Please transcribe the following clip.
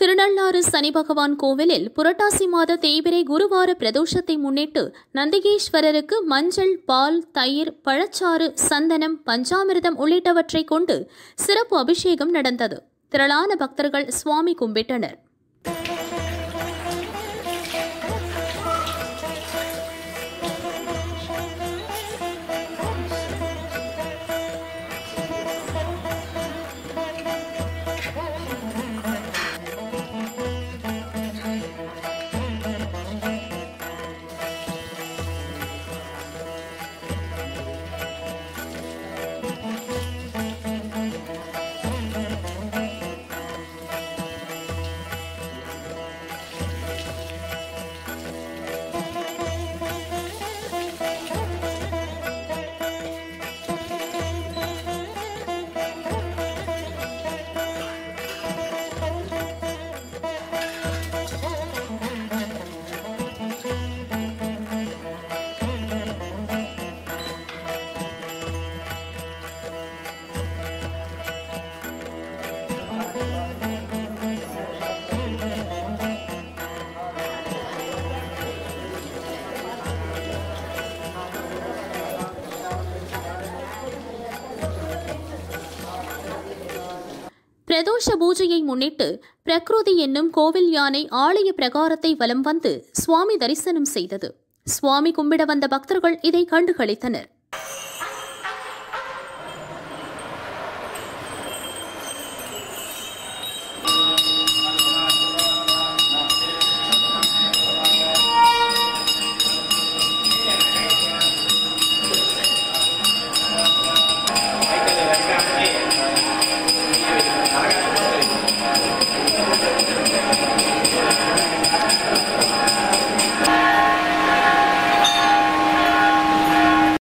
திருநள்ளாறு சனி பகவான் கோவிலில் புரட்டாசி மாத தேய்பிரை குருவார பிரதோஷத்தை முன்னிட்டு நந்திகேஸ்வரருக்கு மஞ்சள் பால் தயிர் பழச்சாறு சந்தனம் பஞ்சாமிர்தம் உள்ளிட்டவற்றை கொண்டு சிறப்பு அபிஷேகம் நடந்தது திரளான பக்தர்கள் சுவாமி கும்பிட்டனர் பிரதோஷ பூஜையை முன்னிட்டு பிரக்ருதி என்னும் கோவில் யானை ஆலய பிரகாரத்தை வலம் வந்து சுவாமி தரிசனம் செய்தது சுவாமி கும்பிட வந்த பக்தர்கள் இதை கண்டு களித்தனர்